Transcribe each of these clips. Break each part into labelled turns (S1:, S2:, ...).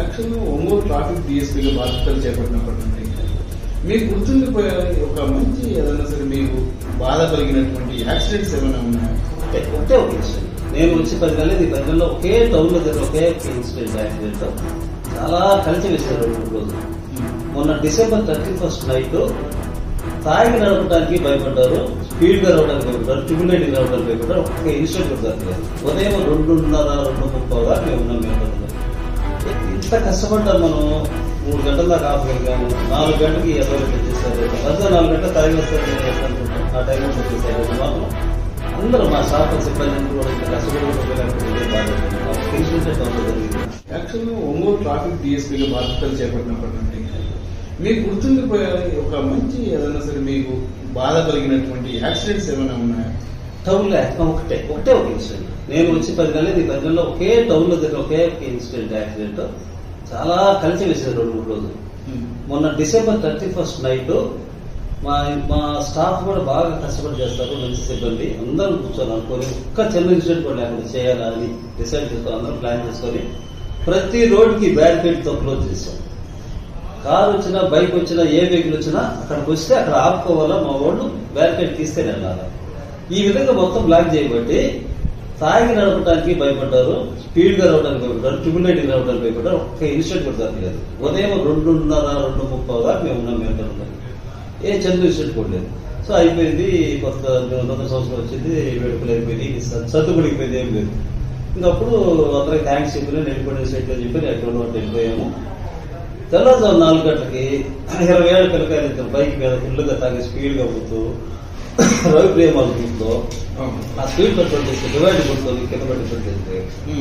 S1: యాక్చువల్గా ఒంగోలు ట్రాఫిక్ డిఎస్పీగా బాధ్యతలు చేపట్టినప్పటి నుండి మీకు గుర్తుండిపోయే ఒక మంచి ఏదైనా సరే మీకు బాధ కలిగినటువంటి యాక్సిడెంట్స్ ఏమైనా ఉన్నాయా
S2: ఒకటే ఒకటే ఒక ఇన్సిడెంట్ నేను వచ్చి పది నెలలు ఈ పది నెలలో ఒకే టౌన్ లో జరిగిన ఒకే ఒక ఇన్సిడెంట్ యాక్సిడెంట్ చాలా కలిసి వేసారు రెండు రోజులు మొన్న డిసెంబర్ థర్టీ ఫస్ట్ నైట్ తాగి నడపడానికి భయపడ్డారు స్పీడ్ గా రావడానికి భయపడ్డారు ట్రిపుల్ ఎయిట్ రావడానికి భయపడ్డారు ఒక్క ఇన్సిడెంట్ కూడా జరగలేదు ఉదయం రెండున్నర రెండు ముప్పై మేము ఉన్నాం మేము ఇంత కష్టపడ్డాం మనం మూడు గంటల దాకా ఆపగలిగాము నాలుగు గంటలకి ఎవరు చేశారు మధ్య నాలుగు గంటల తాగి వస్తారు నేను ఎట్లా అనుకుంటాను ఆ టైంలో చేశారు మాత్రం అందరూ మా షాప్ సిబ్బంది అందరూ కూడా ఇంత కష్టపడి బాగా ఇన్సిడెంట్ టౌన్లో జరిగింది
S1: యాక్చువల్గా ఒంగోలు ట్రాఫిక్ డిఎస్పీగా బాధ్యతలు చేపట్టినప్పటి నుండి మీకు గుర్తుండిపోయే ఒక మంచి ఏదైనా సరే మీకు బాధ కలిగినటువంటి యాక్సిడెంట్స్ ఏమైనా ఉన్నాయా
S2: టౌన్ లో యాక్సిడెంట్ ఒకటే ఒకటే ఒక ఇన్సిడెంట్ నేను వచ్చి పది నెలలు ఈ పది నెలల్లో ఒకే టౌన్ లో జరిగిన ఒకే ఒక ఇన్సిడెంట్ యాక్సిడెంట్ చాలా కలిసి వేసారు రెండు మూడు రోజులు మొన్న డిసెంబర్ థర్టీ ఫస్ట్ నైట్ మా మా స్టాఫ్ కూడా బాగా కష్టపడి చేస్తారు మంచి సిబ్బంది అందరం కూర్చొని అనుకొని ఒక్క చిన్న ఇన్సిడెంట్ కూడా లేకుండా చేయాలని డిసైడ్ చేసుకొని అందరం ప్లాన్ చేసుకొని ప్రతి రోడ్కి బ్యారికేడ్ తో క్లోజ్ చేసాం కారు వచ్చినా బైక్ వచ్చినా ఏ వెహికల్ వచ్చినా అక్కడికి వస్తే అక్కడ ఆపుకోవాలా మా వాళ్ళు బ్యారికేడ్ తీస్తే వెళ్ళాలి ఈ విధంగా మొత్తం బ్లాక్ చేయబట్టి తాగి నడపడానికి భయపడ్డారు స్పీడ్ గా రావడానికి భయపడ్డారు ట్రిపుల్ ఎయిట్ రావడానికి భయపడ్డారు ఒక్క ఇన్సిడెంట్ కూడా జరగలేదు ఉదయం రెండున్నర రెండు ముప్పై దాకా మేము ఉన్నాం మేము ఉన్నాం ఏ చంద్ర ఇన్సిడెంట్ కూడా లేదు సో అయిపోయింది కొత్త నూతన సంవత్సరం వచ్చింది వేడుకలు అయిపోయింది సర్దు పడిపోయింది ఏం లేదు ఇంకప్పుడు అందరికి థ్యాంక్స్ చెప్పి నేను వెళ్ళిపోయిన స్టేట్లో చెప్పి నేను ఎక్కడ ఉన్నట్టు వెళ్ళిపోయాము తెల్లవారుజాము నాలుగు గంటలకి ఇరవై ఏళ్ళ పిల్లకాయలు ఇద్దరు బైక్ మీద ఫుల్గా తాగి స్పీడ్ గా పోతూ రవి ప్రేమ లో ఆ స్పీడ్ కంట్రోల్ చేస్తే డివైడ్ కొట్టుకొని కింద పడి పెట్టేస్తే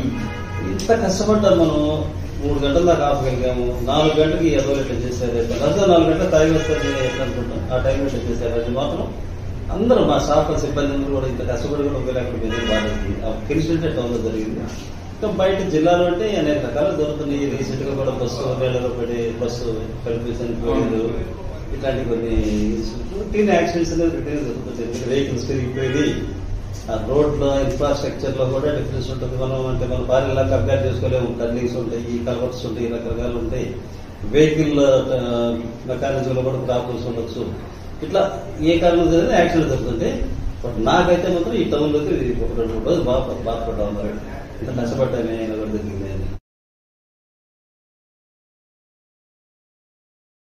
S2: ఇంత కష్టపడ్డాం మనం మూడు గంటల దాకా ఆపగలిగాము నాలుగు గంటలకి ఎవరు ఎట్లా చేశారు మధ్య నాలుగు గంటల తాగి వస్తారు నేను ఎట్లా అనుకుంటాను ఆ టైంలో ఎట్లా చేశారు అది మాత్రం అందరూ మా షాప్ సిబ్బంది అందరూ కూడా ఇంత కష్టపడి కూడా ఒకవేళ అక్కడ వెళ్ళి బాధకి ఆ ఇన్సిడెంట్ టౌన్లో జరిగింది ఇంకా బయట జిల్లాలో అంటే అనేక రకాలు దొరుకుతున్నాయి రీసెంట్ గా కూడా బస్సు వేళలో పడి బస్సు కన్ఫ్యూజన్ పోయింది ఇట్లాంటి కొన్ని రొటీన్ యాక్సిడెంట్స్ అనేది రొటీన్ జరుగుతుంది వెహికల్స్ పెరిగిపోయింది ఆ రోడ్ లో ఇన్ఫ్రాస్ట్రక్చర్ లో కూడా డిఫరెన్స్ ఉంటుంది మనం అంటే మన భార్యలా కంపేర్ చేసుకోలేము టర్నింగ్స్ ఉంటాయి ఈ కలవర్స్ ఉంటాయి రకరకాలు ఉంటాయి వెహికల్ మెకానిజం లో కూడా ప్రాబ్లమ్స్ ఉండొచ్చు ఇట్లా ఏ కారణం జరిగినా యాక్సిడెంట్ జరుగుతుంది బట్ నాకైతే మాత్రం ఈ టౌన్ లోకి ఒక రెండు మూడు రోజులు బాగా బాధపడ్డా ఉన్నారు ఇంత కష్టపడ్డానే కూడా జరిగింది